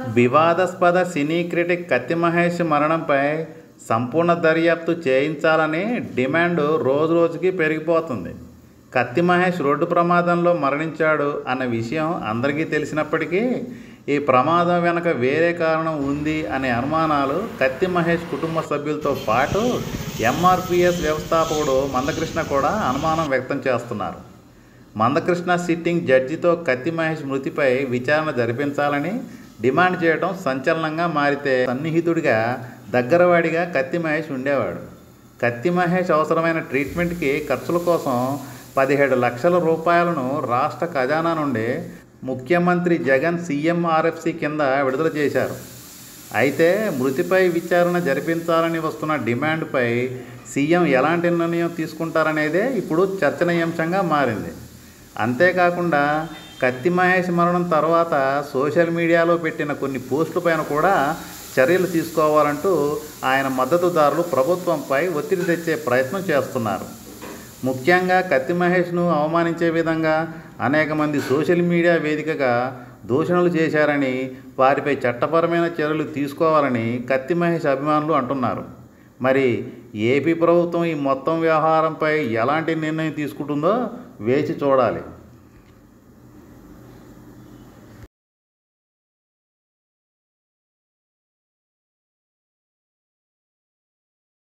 వివాదాస్పద సినీ క్రిటిక్ కత్తి మహేష్ మరణంపై సంపూర్ణ దర్యాప్తు చేయించాలని డిమాండ్ రోజు రోజుకి పెరిగిపోతుంది కత్తి మహేష్ రోడ్డు ప్రమాదంలో మరణించాడు అన్న విషయం అందరికీ తెలిసినప్పటికీ ఈ ప్రమాదం వెనక వేరే కారణం ఉంది అనే అనుమానాలు కత్తి మహేష్ కుటుంబ సభ్యులతో పాటు ఎంఆర్పిఎస్ వ్యవస్థాపకుడు మందకృష్ణ కూడా అనుమానం వ్యక్తం చేస్తున్నారు మందకృష్ణ సిట్టింగ్ జడ్జితో కత్తి మహేష్ మృతిపై విచారణ జరిపించాలని డిమాండ్ చేయడం సంచలనంగా మారితే సన్నిహితుడిగా దగ్గరవాడిగా కత్తి మహేష్ ఉండేవాడు కత్తి మహేష్ అవసరమైన ట్రీట్మెంట్కి ఖర్చుల కోసం పదిహేడు లక్షల రూపాయలను రాష్ట్ర ఖజానా నుండి ముఖ్యమంత్రి జగన్ సీఎంఆర్ఎఫ్సి కింద విడుదల చేశారు అయితే మృతిపై విచారణ జరిపించాలని వస్తున్న డిమాండ్పై సీఎం ఎలాంటి నిర్ణయం తీసుకుంటారనేదే ఇప్పుడు చర్చనీయాంశంగా మారింది అంతేకాకుండా కత్తి మహేష్ మరణం తర్వాత సోషల్ మీడియాలో పెట్టిన కొన్ని పోస్టుల పైన కూడా చర్యలు తీసుకోవాలంటూ ఆయన మద్దతుదారులు ప్రభుత్వంపై ఒత్తిడి తెచ్చే ప్రయత్నం చేస్తున్నారు ముఖ్యంగా కత్తి మహేష్ను అవమానించే విధంగా అనేక మంది సోషల్ మీడియా వేదికగా దూషణలు చేశారని వారిపై చట్టపరమైన చర్యలు తీసుకోవాలని కత్తి మహేష్ అభిమానులు అంటున్నారు మరి ఏపీ ప్రభుత్వం ఈ మొత్తం వ్యవహారంపై ఎలాంటి నిర్ణయం తీసుకుంటుందో వేచి చూడాలి